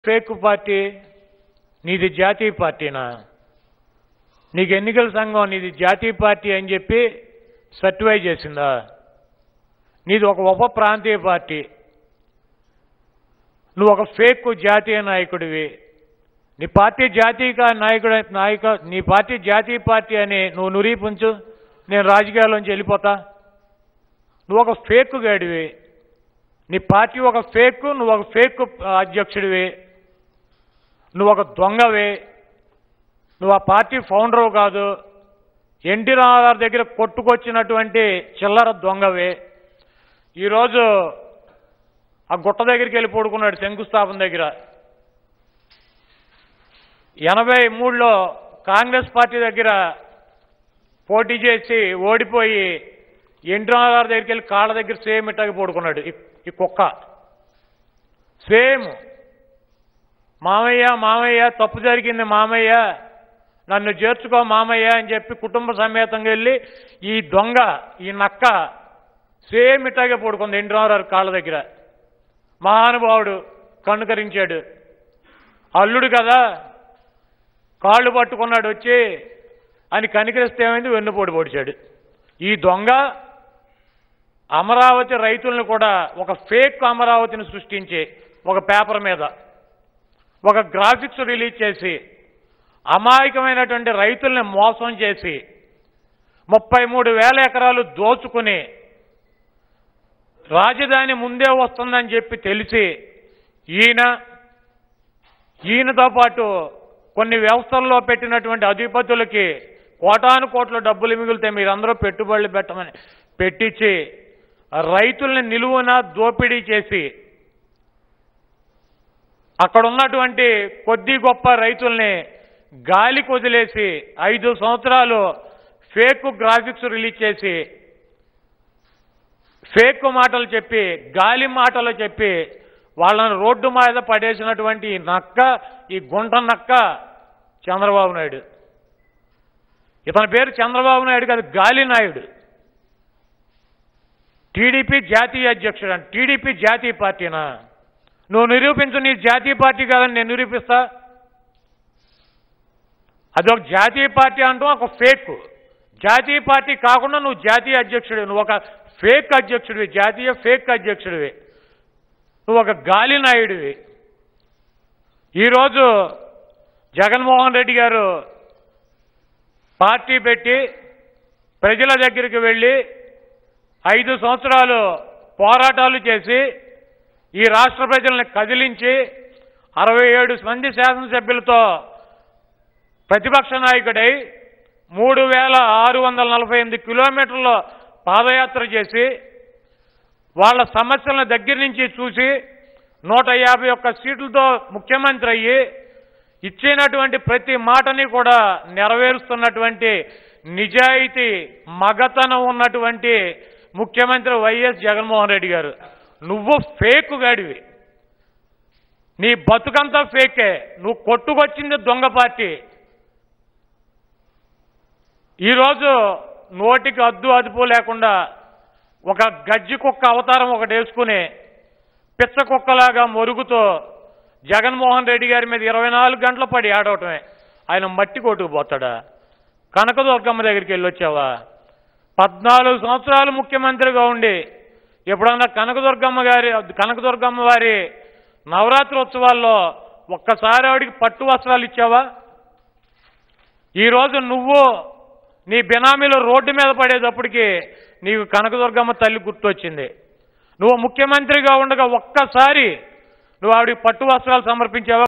fake party నీది జాతీయ పార్టీనా నీకు ఎన్నికల సంఘం నీది జాతీయ పార్టీ అని చెప్పి సర్టిఫై చేసిందా నీది ఒక ఉప ప్రాంతీయ పార్టీ నువ్వు ఒక ఫేక్ జాతీయ నాయకుడివి నీ పార్టీ జాతీయ నాయకుడు నాయక నీ పార్టీ జాతీయ పార్టీ అని నువ్వు నురీపుంచు నేను రాజకీయాల్లోంచి వెళ్ళిపోతా నువ్వు ఒక ఫేక్ గాడివి నీ పార్టీ ఒక ఫేక్ నువ్వు ఒక ఫేక్ అధ్యక్షుడివి నువ్వు ఒక దొంగవి నువ్వు ఆ పార్టీ ఫౌండరు కాదు ఎన్టీ రామారావు దగ్గర కొట్టుకొచ్చినటువంటి చిల్లర దొంగవి ఈరోజు ఆ గుట్ట దగ్గరికి వెళ్ళి పడుకున్నాడు శంకుస్థాపన దగ్గర ఎనభై మూడులో కాంగ్రెస్ పార్టీ దగ్గర పోటీ చేసి ఓడిపోయి ఎన్టీ రామారావు దగ్గరికి వెళ్ళి కాళ్ళ దగ్గర సేమ్ ఇట్టాగి పడుకున్నాడు ఈ- ఈ కుక్క సేమ్ మామయ్య మామయ్య తప్పు జరిగింది మామయ్య నన్ను చేర్చుకో మామయ్య అని చెప్పి కుటుంబ సమేతంగా వెళ్ళి ఈ దొంగ ఈ నక్క సేమ్ ఇట్టాగే పడుకుంది ఎన్టీ రామారావు కాళ్ళ దగ్గర మహానుభావుడు కనుకరించాడు అల్లుడు కదా కాళ్ళు పట్టుకున్నాడు వచ్చి అని కనికరిస్తే ఏమైంది వెన్నుపోటు పొడిచాడు ఈ దొంగ అమరావతి రైతులను కూడా ఒక ఫేక్ అమరావతిని సృష్టించి ఒక పేపర్ మీద ఒక గ్రాఫిక్స్ రిలీజ్ చేసి అమాయకమైనటువంటి రైతుల్ని మోసం చేసి ముప్పై మూడు వేల ఎకరాలు దోచుకుని రాజధాని ముందే వస్తుందని చెప్పి తెలిసి ఈయన ఈయనతో పాటు కొన్ని వ్యవస్థల్లో పెట్టినటువంటి అధిపతులకి కోటాను కోట్ల డబ్బులు మిగిలితే మీరందరూ పెట్టుబడులు పెట్టమని పెట్టించి రైతుల్ని నిలువున దోపిడీ చేసి అక్కడ ఉన్నటువంటి కొద్ది గొప్ప రైతుల్ని గాలికి వదిలేసి ఐదు సంవత్సరాలు ఫేక్ గ్రాఫిక్స్ రిలీజ్ చేసి ఫేక్ మాటలు చెప్పి గాలి మాటలు చెప్పి వాళ్ళని రోడ్డు మీద పడేసినటువంటి ఈ నక్క ఈ గుంట నక్క చంద్రబాబు నాయుడు ఇతని పేరు చంద్రబాబు నాయుడు కాదు గాలి నాయుడు టీడీపీ జాతీయ అధ్యక్షుడు అంట టీడీపీ జాతీయ పార్టీనా నువ్వు నిరూపించు నీ జాతీయ పార్టీ కాదని నేను నిరూపిస్తా అదొక జాతీయ పార్టీ అంటూ ఒక ఫేక్ జాతీయ పార్టీ కాకుండా నువ్వు జాతీయ అధ్యక్షుడివి నువ్వు ఒక ఫేక్ అధ్యక్షుడివి జాతీయ ఫేక్ అధ్యక్షుడివి నువ్వు ఒక గాలి నాయుడివి ఈరోజు జగన్మోహన్ రెడ్డి గారు పార్టీ పెట్టి ప్రజల దగ్గరికి వెళ్ళి ఐదు సంవత్సరాలు పోరాటాలు చేసి ఈ రాష్ట్ర ప్రజల్ని కదిలించి అరవై ఏడు మంది శాసనసభ్యులతో ప్రతిపక్ష నాయకుడై మూడు వేల ఆరు వందల నలభై ఎనిమిది కిలోమీటర్ల పాదయాత్ర చేసి వాళ్ళ సమస్యలను దగ్గర నుంచి చూసి నూట యాభై ఒక్క సీట్లతో ముఖ్యమంత్రి అయ్యి ఇచ్చినటువంటి ప్రతి మాటని కూడా నెరవేరుస్తున్నటువంటి నిజాయితీ మగతనం ఉన్నటువంటి ముఖ్యమంత్రి వైఎస్ జగన్మోహన్ రెడ్డి గారు నువ్వు ఫేక్ గాడివి నీ బతుకంతా ఫేకే నువ్వు కొట్టుకొచ్చింది దొంగ పార్టీ ఈరోజు నోటికి అద్దు అదుపు లేకుండా ఒక గజ్జి కుక్క అవతారం ఒకటి వేసుకుని పిచ్చ కుక్కలాగా మొరుగుతో జగన్మోహన్ రెడ్డి గారి మీద ఇరవై నాలుగు గంటలు పడి ఆడవటమే ఆయన మట్టి కొట్టుకుపోతాడా కనకదుర్గమ్మ దగ్గరికి వెళ్ళి వచ్చావా పద్నాలుగు సంవత్సరాలు ముఖ్యమంత్రిగా ఉండి ఎప్పుడన్నా కనకదుర్గమ్మ గారి కనకదుర్గమ్మ వారి నవరాత్రి ఉత్సవాల్లో ఒక్కసారి ఆవిడికి పట్టు వస్త్రాలు ఇచ్చావా ఈరోజు నువ్వు నీ బినామీలు రోడ్డు మీద పడేటప్పటికి నీకు కనకదుర్గమ్మ తల్లి గుర్తొచ్చింది నువ్వు ముఖ్యమంత్రిగా ఉండగా ఒక్కసారి నువ్వు ఆవిడికి పట్టు వస్త్రాలు సమర్పించావా